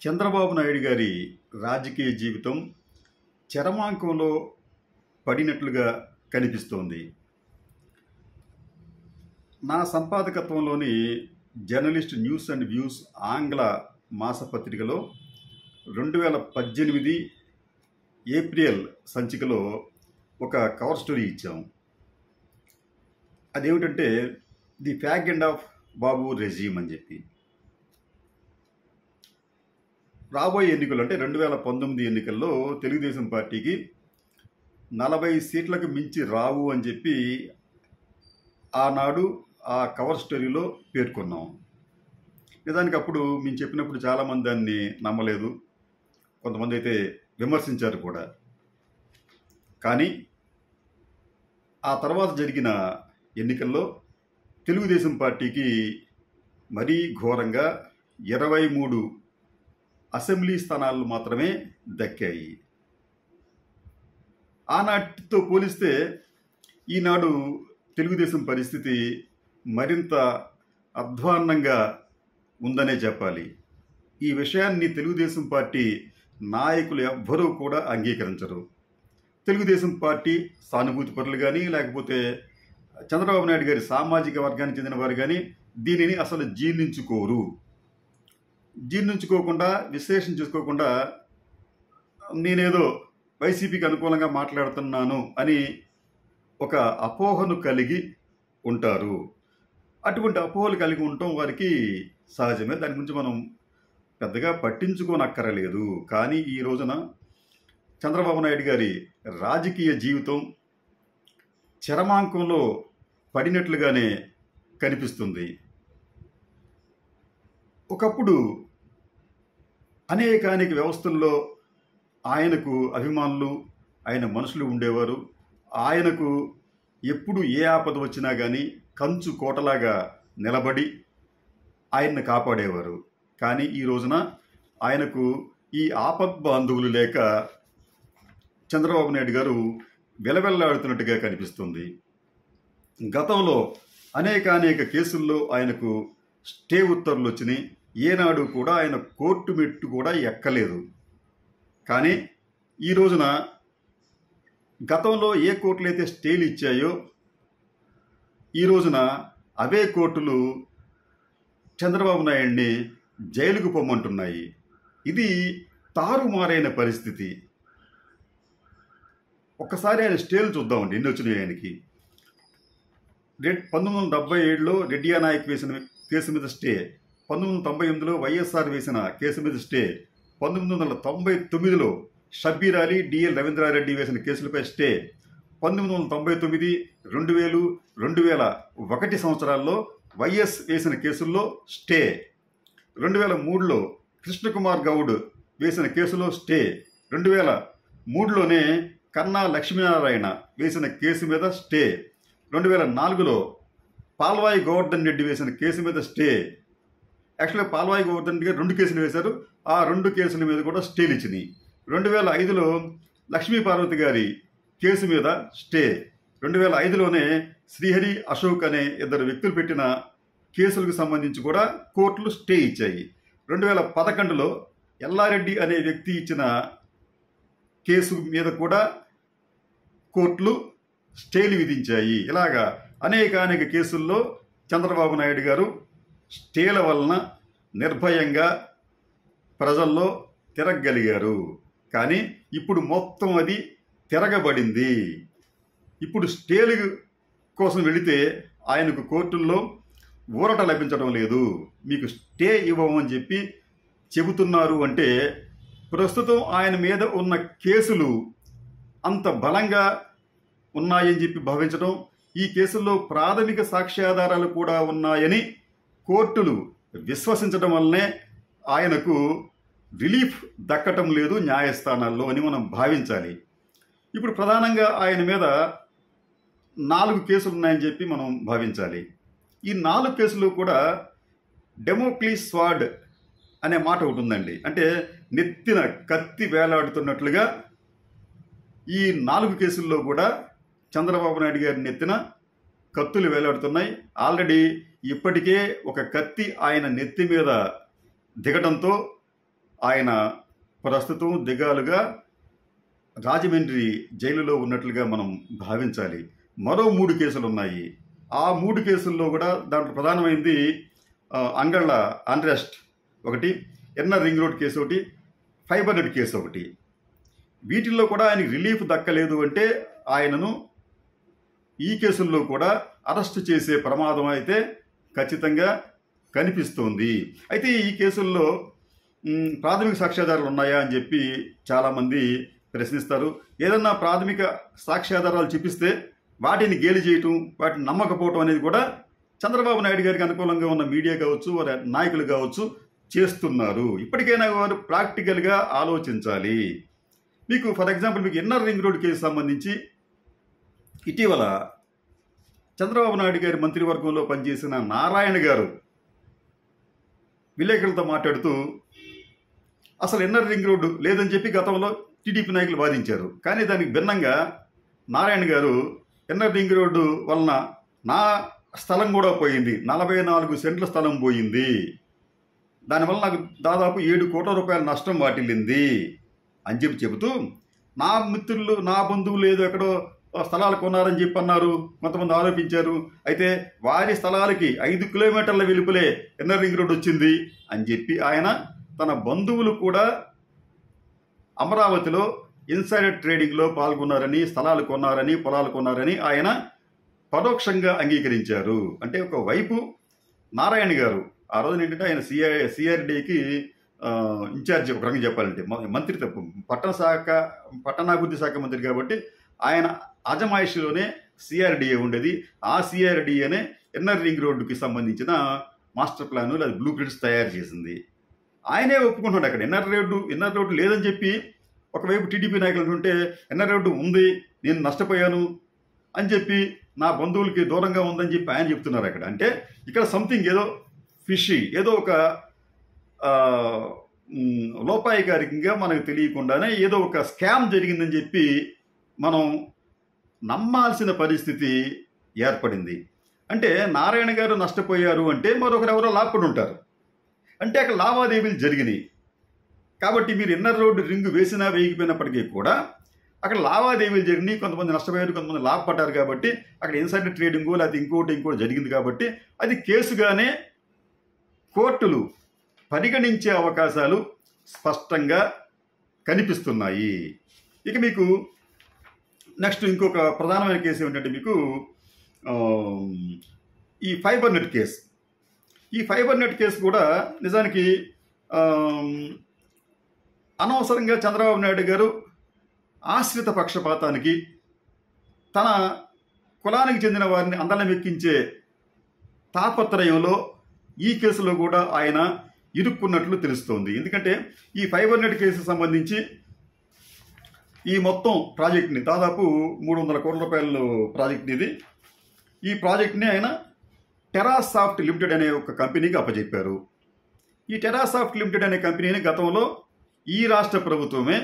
చంద్రబాబు నాయుడు గారి రాజకీయ జీవితం చరమాంకంలో పడినట్లుగా కనిపిస్తోంది నా సంపాదకత్వంలోని జర్నలిస్ట్ న్యూస్ అండ్ వ్యూస్ ఆంగ్ల మాసపత్రికలో రెండు వేల పద్దెనిమిది ఏప్రిల్ సంచికలో ఒక కవర్ స్టోరీ ఇచ్చాం అదేమిటంటే the fag end of Babu regime అని చెప్పి రాబోయే ఎన్నికలు అంటే రెండు వేల పంతొమ్మిది ఎన్నికల్లో తెలుగుదేశం పార్టీకి నలభై సీట్లకు మించి రావు అని చెప్పి ఆనాడు ఆ కవర్ స్టోరీలో పేర్కొన్నాం నిజానికి అప్పుడు మేము చెప్పినప్పుడు చాలామంది దాన్ని నమ్మలేదు కొంతమంది అయితే విమర్శించారు కూడా కానీ ఆ తర్వాత జరిగిన ఎన్నికల్లో తెలుగుదేశం పార్టీకి మరీ ఘోరంగా ఇరవై మూడు అసెంబ్లీ స్థానాలు మాత్రమే దక్కాయి ఆనాటితో పోలిస్తే ఈనాడు తెలుగుదేశం పరిస్థితి మరింత అధ్వాన్నంగా ఉందనే చెప్పాలి ఈ విషయాన్ని తెలుగుదేశం పార్టీ నాయకులు ఎవ్వరూ కూడా అంగీకరించరు తెలుగుదేశం పార్టీ సానుభూతి పరులు కానీ లేకపోతే చంద్రబాబు నాయుడు గారి సామాజిక వర్గానికి చెందిన వారు కానీ దీనిని అసలు జీర్ణించుకోరు జీర్ణించుకోకుండా విశ్లేషణ చేసుకోకుండా నేనేదో వైసీపీకి అనుకూలంగా మాట్లాడుతున్నాను అని ఒక అపోహను కలిగి ఉంటారు అటువంటి అపోహలు కలిగి ఉండటం వారికి సహజమే దాని గురించి మనం పెద్దగా పట్టించుకోనక్కరలేదు కానీ ఈ రోజున చంద్రబాబు నాయుడు గారి రాజకీయ జీవితం చరమాంకంలో పడినట్లుగానే కనిపిస్తుంది ఒకప్పుడు అనేకానేక వ్యవస్థల్లో ఆయనకు అభిమానులు ఆయన మనుషులు ఉండేవారు ఆయనకు ఎప్పుడు ఏ ఆపద వచ్చినా కానీ కంచు కోటలాగా నిలబడి ఆయన్ని కాపాడేవారు కానీ ఈ రోజున ఆయనకు ఈ ఆపద్ బాంధవులు లేక చంద్రబాబు నాయుడు గారు వెలవెల్లాడుతున్నట్టుగా కనిపిస్తుంది గతంలో అనేక అనేక కేసుల్లో ఆయనకు స్టే ఉత్తర్వులు వచ్చినాయి ఏనాడు కూడా ఆయన కోర్టు మెట్టు కూడా ఎక్కలేదు కానీ ఈ రోజున గతంలో ఏ కోర్టులు అయితే స్టేలు ఇచ్చాయో ఈ రోజున అవే కోర్టులు చంద్రబాబు నాయుడిని జైలుకు పొమ్మంటున్నాయి ఇది తారుమారైన పరిస్థితి ఒక్కసారి ఆయన స్టేలు చూద్దామండి ఎన్ని వచ్చినాయి ఆయనకి రెడ్ పంతొమ్మిది వందల డెబ్బై ఏడులో రెడ్డియా నాయక్ వేసిన కేసు మీద స్టే పంతొమ్మిది వందల తొంభై ఎనిమిదిలో వైఎస్ఆర్ వేసిన కేసు మీద స్టే పంతొమ్మిది వందల తొంభై తొమ్మిదిలో షబ్బీర్ అలీ డిఎల్ రవీంద్రారెడ్డి వేసిన కేసులపై స్టే పంతొమ్మిది వందల తొంభై తొమ్మిది రెండు వేలు రెండు వేల ఒకటి సంవత్సరాల్లో వైఎస్ వేసిన కేసుల్లో స్టే రెండు వేల మూడులో కృష్ణకుమార్ గౌడ్ వేసిన కేసులో స్టే రెండు వేల మూడులోనే కన్నా లక్ష్మీనారాయణ వేసిన కేసు మీద స్టే రెండు వేల నాలుగులో పాల్వాయి గోవర్ధన్ రెడ్డి వేసిన కేసు మీద స్టే యాక్చువల్గా పాల్వాయి గోవర్ధన్ రెడ్డి గారు రెండు కేసులు వేశారు ఆ రెండు కేసుల మీద కూడా స్టేలు ఇచ్చినాయి రెండు వేల ఐదులో లక్ష్మీ పార్వతి గారి కేసు మీద స్టే రెండు వేల ఐదులోనే శ్రీహరి అశోక్ అనే ఇద్దరు వ్యక్తులు పెట్టిన కేసులకు సంబంధించి కూడా కోర్టులు స్టే ఇచ్చాయి రెండు వేల పదకొండులో ఎల్లారెడ్డి అనే వ్యక్తి ఇచ్చిన కేసు మీద కూడా కోర్టులు స్టేలు విధించాయి ఇలాగా అనేక అనేక కేసుల్లో చంద్రబాబు నాయుడు గారు స్టేల వలన నిర్భయంగా ప్రజల్లో తిరగగలిగారు కానీ ఇప్పుడు మొత్తం అది తిరగబడింది ఇప్పుడు స్టేలు కోసం వెళితే ఆయనకు కోర్టుల్లో ఊరట లభించడం లేదు మీకు స్టే ఇవ్వమని చెప్పి చెబుతున్నారు అంటే ప్రస్తుతం ఆయన మీద ఉన్న కేసులు అంత బలంగా ఉన్నాయని చెప్పి భావించడం ఈ కేసుల్లో ప్రాథమిక సాక్ష్యాధారాలు కూడా ఉన్నాయని కోర్టులు విశ్వసించడం వల్లనే ఆయనకు రిలీఫ్ దక్కటం లేదు న్యాయస్థానాల్లో అని మనం భావించాలి ఇప్పుడు ప్రధానంగా ఆయన మీద నాలుగు కేసులు ఉన్నాయని చెప్పి మనం భావించాలి ఈ నాలుగు కేసులు కూడా డెమోక్లీస్ స్వాడ్ అనే మాట ఒకటి ఉందండి అంటే నెత్తిన కత్తి వేలాడుతున్నట్లుగా ఈ నాలుగు కేసుల్లో కూడా చంద్రబాబు నాయుడు గారి నెత్తిన కత్తులు వేలాడుతున్నాయి ఆల్రెడీ ఇప్పటికే ఒక కత్తి ఆయన నెత్తి మీద దిగడంతో ఆయన ప్రస్తుతం దిగాలుగా రాజమండ్రి జైలులో ఉన్నట్లుగా మనం భావించాలి మరో మూడు కేసులు ఉన్నాయి ఆ మూడు కేసుల్లో కూడా దాంట్లో ప్రధానమైంది ఆ, అంగళ్ళ అన్రెస్ట్ ఒకటి ఎన్ఆర్ రింగ్ రోడ్ కేసు ఒకటి ఫైబర్ నెట్ కేసు ఒకటి వీటిల్లో కూడా ఆయనకి రిలీఫ్ దక్కలేదు అంటే ఆయనను ఈ కేసుల్లో కూడా అరెస్ట్ చేసే ప్రమాదం అయితే ఖచ్చితంగా కనిపిస్తోంది అయితే ఈ కేసుల్లో మ్, ప్రాథమిక సాక్ష్యాధారాలు ఉన్నాయా అని చెప్పి చాలామంది ప్రశ్నిస్తారు ఏదన్నా ప్రాథమిక సాక్ష్యాధారాలు చూపిస్తే వాటిని గేలి చేయటం వాటిని నమ్మకపోవటం అనేది కూడా చంద్రబాబు నాయుడు గారికి అనుకూలంగా ఉన్న మీడియా కావచ్చు వారి నాయకులు కావచ్చు చేస్తున్నారు ఇప్పటికైనా వారు ప్రాక్టికల్గా ఆలోచించాలి మీకు ఫర్ ఎగ్జాంపుల్ మీకు ఇన్నర్ రింగ్ రోడ్ కేసు సంబంధించి ఇటీవల చంద్రబాబు నాయుడు గారి మంత్రివర్గంలో పనిచేసిన నారాయణ గారు విలేకరులతో మాట్లాడుతూ అసలు ఇన్నర్ రింగ్ రోడ్డు లేదని చెప్పి గతంలో టీడీపీ నాయకులు వాదించారు కానీ దానికి భిన్నంగా నారాయణ గారు ఇన్నర్ రింగ్ రోడ్డు వలన నా స్థలం కూడా పోయింది నలభై నాలుగు సెంట్ల స్థలం పోయింది దానివల్ల నాకు దాదాపు ఏడు కోట్ల రూపాయల నష్టం వాటిల్లింది అని చెప్పి చెబుతూ నా మిత్రులు నా బంధువులు ఏదో ఎక్కడో స్థలాలు కొన్నారని చెప్పి అన్నారు కొంతమంది ఆరోపించారు అయితే వారి స్థలాలకి ఐదు కిలోమీటర్ల వెలుపులే ఇన్నర్ రింగ్ రోడ్ వచ్చింది అని చెప్పి ఆయన తన బంధువులు కూడా అమరావతిలో ఇన్సైడర్ ట్రేడింగ్లో పాల్గొన్నారని స్థలాలు కొన్నారని పొలాలు కొన్నారని ఆయన పరోక్షంగా అంగీకరించారు అంటే ఒక వైపు నారాయణ గారు ఆ రోజున ఏంటంటే ఆయన సిఐ సిఆర్డీకి ఇన్ఛార్జ్ ఒక రకంగా చెప్పాలంటే మ- మంత్రి తప్పు పట్టణ శాఖ పట్టణాభివృద్ధి శాఖ మంత్రి కాబట్టి ఆయన అజమాయిషిలోనే సిఆర్డిఏ ఉండేది ఆ సిఆర్డిఏనే ఎన్ఆర్ రింగ్ రోడ్డుకి సంబంధించిన మాస్టర్ ప్లాన్ లేదా బ్లూ ప్రింట్స్ తయారు చేసింది ఆయనే ఒప్పుకుంటున్నాడు అక్కడ ఎన్ఆర్ రోడ్డు ఎన్ఆర్ రోడ్డు లేదని చెప్పి ఒకవైపు టీడీపీ నాయకులు అంటుంటే ఎన్ఆర్ రోడ్డు ఉంది నేను నష్టపోయాను అని చెప్పి నా బంధువులకి దూరంగా ఉందని చెప్పి ఆయన చెప్తున్నారు అక్కడ అంటే ఇక్కడ సంథింగ్ ఏదో ఫిషీ ఏదో ఒక ఆ, మ్, లోపాయికారికంగా మనకు తెలియకుండానే ఏదో ఒక స్కామ్ జరిగిందని చెప్పి మనం నమ్మాల్సిన పరిస్థితి ఏర్పడింది అంటే నారాయణ గారు నష్టపోయారు అంటే మరొకరు ఎవరో లాక్పడి ఉంటారు అంటే అక్కడ లావాదేవీలు జరిగినాయి కాబట్టి మీరు ఇన్నర్ రోడ్డు రింగ్ వేసినా వేయకపోయినప్పటికీ కూడా అక్కడ లావాదేవీలు జరిగినాయి కొంతమంది నష్టపోయారు కొంతమంది లాభపడ్డారు కాబట్టి అక్కడ ఇన్సైడర్ ట్రేడింగ్ లేకపోతే ఇంకోటి ఇంకోటి జరిగింది కాబట్టి అది కేసుగానే కోర్టులు పరిగణించే అవకాశాలు స్పష్టంగా కనిపిస్తున్నాయి ఇక మీకు నెక్స్ట్ ఇంకొక ప్రధానమైన కేసు ఏమిటంటే మీకు ఆ, ఈ ఫైబర్ నెట్ కేసు ఈ ఫైబర్ నెట్ కేసు కూడా నిజానికి ఆ, అనవసరంగా చంద్రబాబు నాయుడు గారు ఆశ్రిత పక్షపాతానికి తన కులానికి చెందిన వారిని అందలం ఎక్కించే తాపత్రయంలో ఈ కేసులో కూడా ఆయన ఇరుక్కున్నట్లు తెలుస్తోంది ఎందుకంటే ఈ ఫైబర్ నెట్ కేసు సంబంధించి ఈ మొత్తం ప్రాజెక్ట్ని దాదాపు మూడు వందల కోట్ల రూపాయల ప్రాజెక్ట్ ఇది ఈ ప్రాజెక్ట్ని ఆయన టెరాసాఫ్ట్ లిమిటెడ్ అనే ఒక కంపెనీకి అప్పచెప్పారు ఈ టెరాసాఫ్ట్ లిమిటెడ్ అనే కంపెనీని గతంలో ఈ రాష్ట్ర ప్రభుత్వమే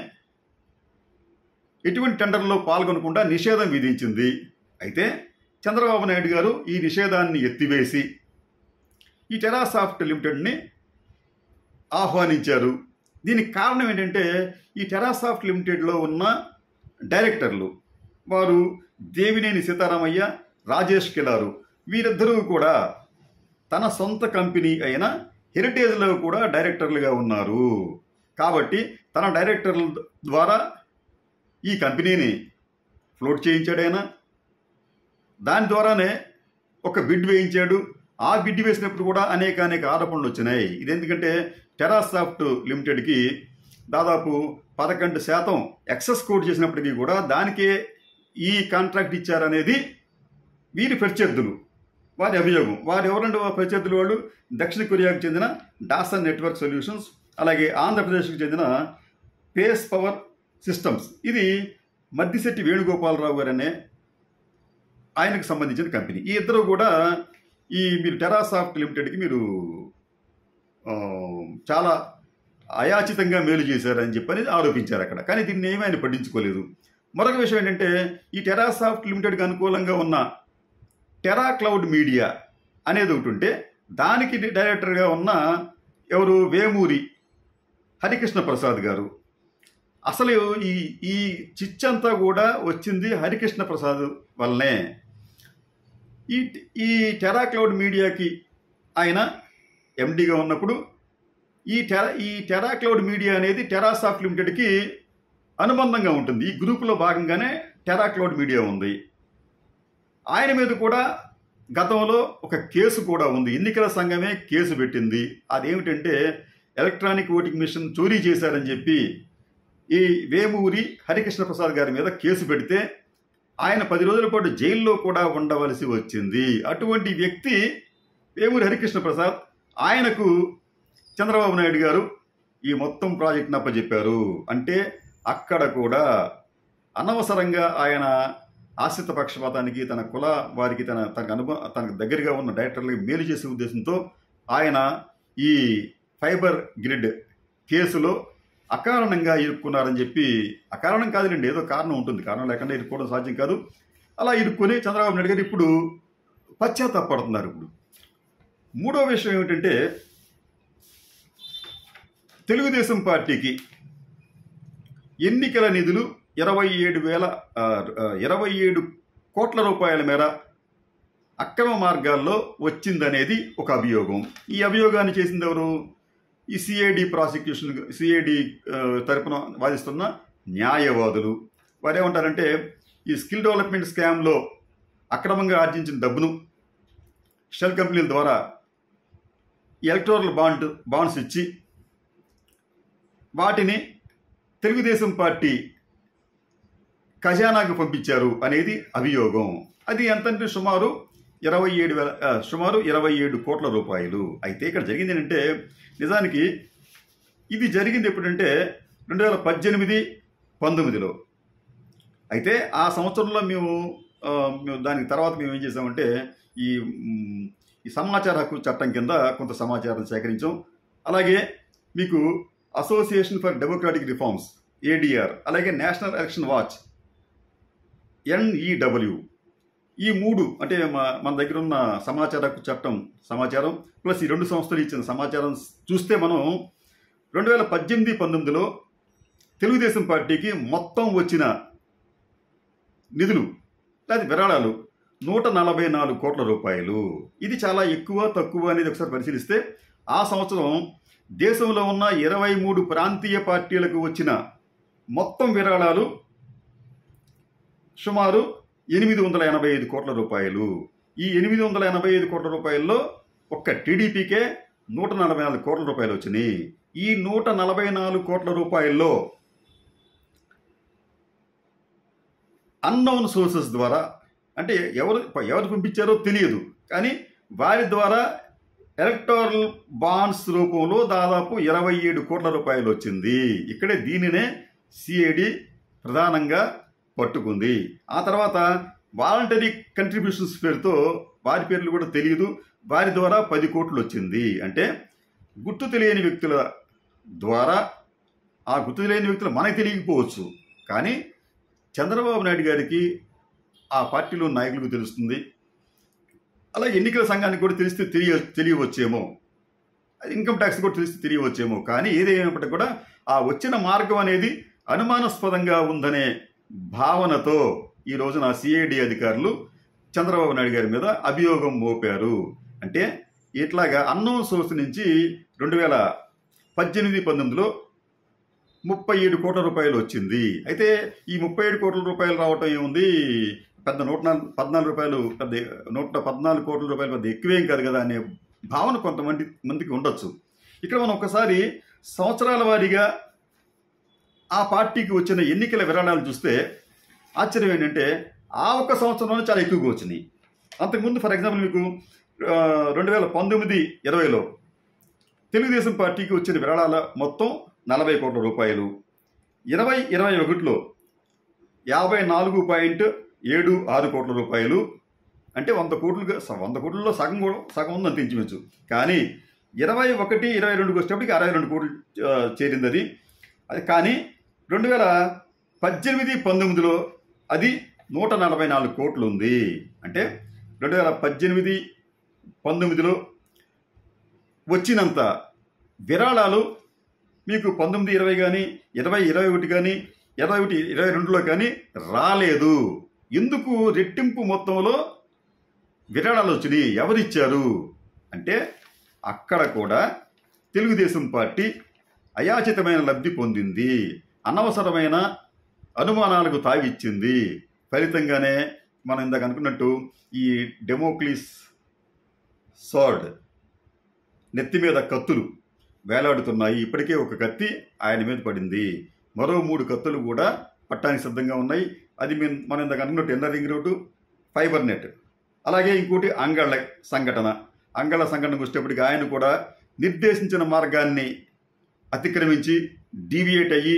ఎటువంటి టెండర్లో పాల్గొనకుండా నిషేధం విధించింది అయితే చంద్రబాబు నాయుడు గారు ఈ నిషేధాన్ని ఎత్తివేసి ఈ టెరాసాఫ్ట్ లిమిటెడ్ని ఆహ్వానించారు దీనికి కారణం ఏంటంటే ఈ టెరాసాఫ్ట్ లిమిటెడ్లో ఉన్న డైరెక్టర్లు వారు దేవినేని సీతారామయ్య రాజేష్ కిలారు వీరిద్దరూ కూడా తన సొంత కంపెనీ అయిన హెరిటేజ్లో కూడా డైరెక్టర్లుగా ఉన్నారు కాబట్టి తన డైరెక్టర్ల ద్వారా ఈ కంపెనీని ఫ్లోట్ చేయించాడైనా దాని ద్వారానే ఒక బిడ్ వేయించాడు ఆ బిడ్ వేసినప్పుడు కూడా అనేక అనేక ఆరోపణలు వచ్చినాయి ఇది ఎందుకంటే టెరాసాఫ్ట్ లిమిటెడ్కి దాదాపు పదకొండు శాతం ఎక్సెస్ కోడ్ చేసినప్పటికీ కూడా దానికే ఈ కాంట్రాక్ట్ ఇచ్చారనేది వీరి ప్రత్యర్థులు వారి అభియోగం వారు ఎవరంటే వారి ప్రత్యర్థులు వాళ్ళు దక్షిణ కొరియాకు చెందిన డాసన్ నెట్వర్క్ సొల్యూషన్స్ అలాగే ఆంధ్రప్రదేశ్కి చెందిన పేస్ పవర్ సిస్టమ్స్ ఇది మద్దిశెట్టి వేణుగోపాలరావు గారు అనే ఆయనకు సంబంధించిన కంపెనీ ఈ ఇద్దరు కూడా ఈ మీరు టెరాసాఫ్ట్ లిమిటెడ్కి మీరు ఆ, చాలా అయాచితంగా మేలు చేశారని చెప్పని ఆరోపించారు అక్కడ కానీ దీన్ని ఏమీ ఆయన పట్టించుకోలేదు మరొక విషయం ఏంటంటే ఈ టెరాసాఫ్ట్ లిమిటెడ్కి అనుకూలంగా ఉన్న టెరా క్లౌడ్ మీడియా అనేది ఒకటి ఉంటే దానికి డైరెక్టర్గా ఉన్న ఎవరు వేమూరి హరికృష్ణ ప్రసాద్ గారు అసలు ఈ ఈ చిచ్చంతా కూడా వచ్చింది హరికృష్ణ ప్రసాద్ వల్లనే ఈ ఈ టెరా క్లౌడ్ మీడియాకి ఆయన ఎండిగా ఉన్నప్పుడు ఈ టెరా ఈ టెరా క్లౌడ్ మీడియా అనేది టెరాసాఫ్ట్ లిమిటెడ్కి అనుబంధంగా ఉంటుంది ఈ గ్రూపులో భాగంగానే టెరా క్లౌడ్ మీడియా ఉంది ఆయన మీద కూడా గతంలో ఒక కేసు కూడా ఉంది ఎన్నికల సంఘమే కేసు పెట్టింది అదేమిటంటే ఎలక్ట్రానిక్ ఓటింగ్ మిషన్ చోరీ చేశారని చెప్పి ఈ వేమూరి హరికృష్ణ ప్రసాద్ గారి మీద కేసు పెడితే ఆయన పది రోజుల పాటు జైల్లో కూడా ఉండవలసి వచ్చింది అటువంటి వ్యక్తి వేమూరి హరికృష్ణ ప్రసాద్ ఆయనకు చంద్రబాబు నాయుడు గారు ఈ మొత్తం ప్రాజెక్ట్ని అప్పచెప్పారు అంటే అక్కడ కూడా అనవసరంగా ఆయన ఆశ్రిత పక్షపాతానికి తన కుల వారికి తన తనకు అనుభవ తనకు దగ్గరగా ఉన్న డైరెక్టర్లకి మేలు చేసే ఉద్దేశంతో ఆయన ఈ ఫైబర్ గ్రిడ్ కేసులో అకారణంగా ఇరుక్కున్నారని చెప్పి అకారణం కాదులేండి ఏదో కారణం ఉంటుంది కారణం లేకుండా ఇరుక్కోవడం సాధ్యం కాదు అలా ఇరుక్కొని చంద్రబాబు నాయుడు గారు ఇప్పుడు పశ్చాత్తాపడుతున్నారు ఇప్పుడు మూడో విషయం ఏమిటంటే తెలుగుదేశం పార్టీకి ఎన్నికల నిధులు ఇరవై ఏడు వేల ఆ, ఆ, ఇరవై ఏడు కోట్ల రూపాయల మేర అక్రమ మార్గాల్లో వచ్చిందనేది ఒక అభియోగం ఈ అభియోగాన్ని చేసింది ఎవరు ఈ సిఐడి ప్రాసిక్యూషన్ సిఐడి తరపున వాదిస్తున్న న్యాయవాదులు వారు ఏమంటారంటే ఈ స్కిల్ డెవలప్మెంట్ స్కామ్లో అక్రమంగా ఆర్జించిన డబ్బును షెల్ కంపెనీల ద్వారా ఎలక్టోరల్ బాండ్ బాండ్స్ ఇచ్చి వాటిని తెలుగుదేశం పార్టీ ఖజానాకు పంపించారు అనేది అభియోగం అది ఎంతంటే సుమారు ఇరవై ఏడు వేల ఆ, సుమారు ఇరవై ఏడు కోట్ల రూపాయలు అయితే ఇక్కడ జరిగింది ఏంటంటే నిజానికి ఇది జరిగింది ఎప్పుడంటే రెండు వేల పద్దెనిమిది పంతొమ్మిదిలో అయితే ఆ సంవత్సరంలో మేము ఆ, మేము దానికి తర్వాత మేము ఏం చేసామంటే ఈ మ్, ఈ సమాచార హక్కు చట్టం కింద కొంత సమాచారం సేకరించాం అలాగే మీకు Association for Democratic Reforms ADR అలాగే నేషనల్ ఎలక్షన్ వాచ్ ఎన్ఈడబ్ల్యూ ఈ మూడు అంటే మా- మన దగ్గర ఉన్న సమాచార హక్కు చట్టం సమాచారం ప్లస్ ఈ రెండు సంస్థలు ఇచ్చిన సమాచారం చూస్తే మనం రెండు వేల పద్దెనిమిది పంతొమ్మిదిలో తెలుగుదేశం పార్టీకి మొత్తం వచ్చిన నిధులు లేదా విరాళాలు నూట నలభై నాలుగు కోట్ల రూపాయలు ఇది చాలా ఎక్కువ తక్కువ అనేది ఒకసారి పరిశీలిస్తే ఆ సంవత్సరం దేశంలో ఉన్న ఇరవై మూడు ప్రాంతీయ పార్టీలకు వచ్చిన మొత్తం విరాళాలు సుమారు ఎనిమిది వందల ఎనభై ఐదు కోట్ల రూపాయలు ఈ ఎనిమిది వందల ఎనభై ఐదు కోట్ల రూపాయల్లో ఒక్క టీడీపీకే నూట నలభై నాలుగు కోట్ల రూపాయలు వచ్చినాయి ఈ నూట నలభై నాలుగు కోట్ల రూపాయల్లో అన్నోన్ సోర్సెస్ ద్వారా అంటే ఎవరు ఎవరు పంపించారో తెలియదు కానీ వారి ద్వారా ఎలక్టోరల్ బాండ్స్ రూపంలో దాదాపు ఇరవై ఏడు కోట్ల రూపాయలు వచ్చింది ఇక్కడే దీనినే సిఐడి ప్రధానంగా పట్టుకుంది ఆ తర్వాత వాలంటరీ కంట్రిబ్యూషన్స్ పేరుతో వారి పేర్లు కూడా తెలియదు వారి ద్వారా పది కోట్లు వచ్చింది అంటే గుర్తు తెలియని వ్యక్తుల ద్వారా ఆ గుర్తు తెలియని వ్యక్తులు మనకు తెలియకపోవచ్చు కానీ చంద్రబాబు నాయుడు గారికి ఆ పార్టీలో నాయకులకు తెలుస్తుంది అలా ఎన్నికల సంఘానికి కూడా తెలిస్తే తెలియ తెలియవచ్చేమో ఇన్కమ్ ట్యాక్స్ కూడా తెలిస్తే తెలియవచ్చేమో కానీ ఏదేమైనప్పటికీ కూడా ఆ వచ్చిన మార్గం అనేది అనుమానాస్పదంగా ఉందనే భావనతో ఈ రోజున సిఐడి అధికారులు చంద్రబాబు నాయుడు గారి మీద అభియోగం మోపారు అంటే ఇట్లాగా అన్నోన్ సోర్స్ నుంచి రెండు వేల పద్దెనిమిది పంతొమ్మిదిలో ముప్పై ఏడు కోట్ల రూపాయలు వచ్చింది అయితే ఈ ముప్పై ఏడు కోట్ల రూపాయలు రావటం ఏముంది పెద్ద నూట నాలుగు పద్నాలుగు రూపాయలు పెద్ద నూట పద్నాలుగు కోట్ల రూపాయలు పెద్ద ఎక్కువేం కాదు కదా అనే భావన కొంతమంది మందికి ఉండొచ్చు ఇక్కడ మనం ఒకసారి సంవత్సరాల వారీగా ఆ పార్టీకి వచ్చిన ఎన్నికల విరాళాలు చూస్తే ఆశ్చర్యం ఏంటంటే ఆ ఒక్క సంవత్సరంలోనే చాలా ఎక్కువగా వచ్చినాయి అంతకుముందు ఫర్ ఎగ్జాంపుల్ మీకు ఆ, రెండు వేల పంతొమ్మిది ఇరవైలో తెలుగుదేశం పార్టీకి వచ్చిన విరాళాల మొత్తం నలభై కోట్ల రూపాయలు ఇరవై ఇరవై ఒకటిలో యాభై నాలుగు పాయింట్ ఏడు ఆరు కోట్ల రూపాయలు అంటే వంద కోట్లుగా స- వంద కోట్లలో సగం కూడా సగం ఉందని తెంచవచ్చు కానీ ఇరవై ఒకటి ఇరవై రెండుకి వచ్చేటప్పటికి అరవై రెండు కోట్లు ఆ, చేరింది అది అది కానీ రెండు వేల పద్దెనిమిది పంతొమ్మిదిలో అది నూట నలభై నాలుగు కోట్లు ఉంది అంటే రెండు వేల పద్దెనిమిది పంతొమ్మిదిలో వచ్చినంత విరాళాలు మీకు పంతొమ్మిది ఇరవై కానీ ఇరవై ఇరవై ఒకటి కానీ ఇరవై ఒకటి ఇరవై రెండులో కానీ రాలేదు ఎందుకు రెట్టింపు మొత్తంలో విరాళాలు వచ్చినాయి ఎవరిచ్చారు అంటే అక్కడ కూడా తెలుగుదేశం పార్టీ అయాచితమైన లబ్ధి పొందింది అనవసరమైన అనుమానాలకు తావిచ్చింది ఫలితంగానే మనం ఇందాక అనుకున్నట్టు ఈ డెమోక్లిస్ సోర్డ్ నెత్తి మీద కత్తులు వేలాడుతున్నాయి ఇప్పటికే ఒక కత్తి ఆయన మీద పడింది మరో మూడు కత్తులు కూడా పట్టానికి సిద్ధంగా ఉన్నాయి అది మేము మనం ఇందాక అనుకున్నట్టు ఎన్న రింగ్ రోడ్డు ఫైబర్ నెట్ అలాగే ఇంకోటి అంగళ్ళ సంఘటన అంగళ్ళ సంఘటనకు వచ్చేటప్పటికి ఆయన కూడా నిర్దేశించిన మార్గాన్ని అతిక్రమించి డీవియేట్ అయ్యి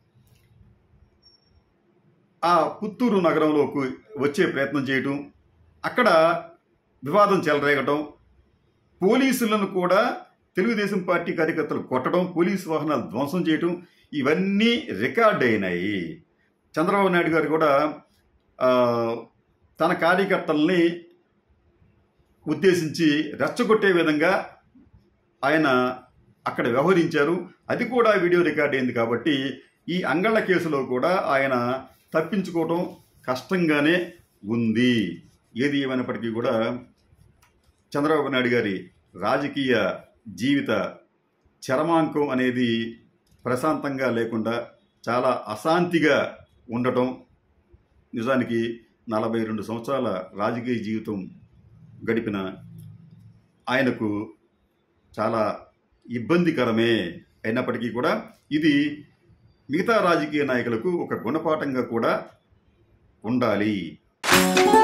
ఆ పుత్తూరు నగరంలోకి వచ్చే ప్రయత్నం చేయటం అక్కడ వివాదం చెలరేగటం పోలీసులను కూడా తెలుగుదేశం పార్టీ కార్యకర్తలు కొట్టడం పోలీసు వాహనాలు ధ్వంసం చేయటం ఇవన్నీ రికార్డ్ అయినాయి చంద్రబాబు నాయుడు గారు కూడా ఆ, తన కార్యకర్తల్ని ఉద్దేశించి రెచ్చగొట్టే విధంగా ఆయన అక్కడ వ్యవహరించారు అది కూడా వీడియో రికార్డ్ అయింది కాబట్టి ఈ అంగళ్ళ కేసులో కూడా ఆయన తప్పించుకోవటం కష్టంగానే ఉంది ఏది ఏమైనప్పటికీ కూడా చంద్రబాబు నాయుడు గారి రాజకీయ జీవిత చరమాంకం అనేది ప్రశాంతంగా లేకుండా చాలా అశాంతిగా ఉండటం నిజానికి నలభై రెండు సంవత్సరాల రాజకీయ జీవితం గడిపిన ఆయనకు చాలా ఇబ్బందికరమే అయినప్పటికీ కూడా ఇది మిగతా రాజకీయ నాయకులకు ఒక గుణపాఠంగా కూడా ఉండాలి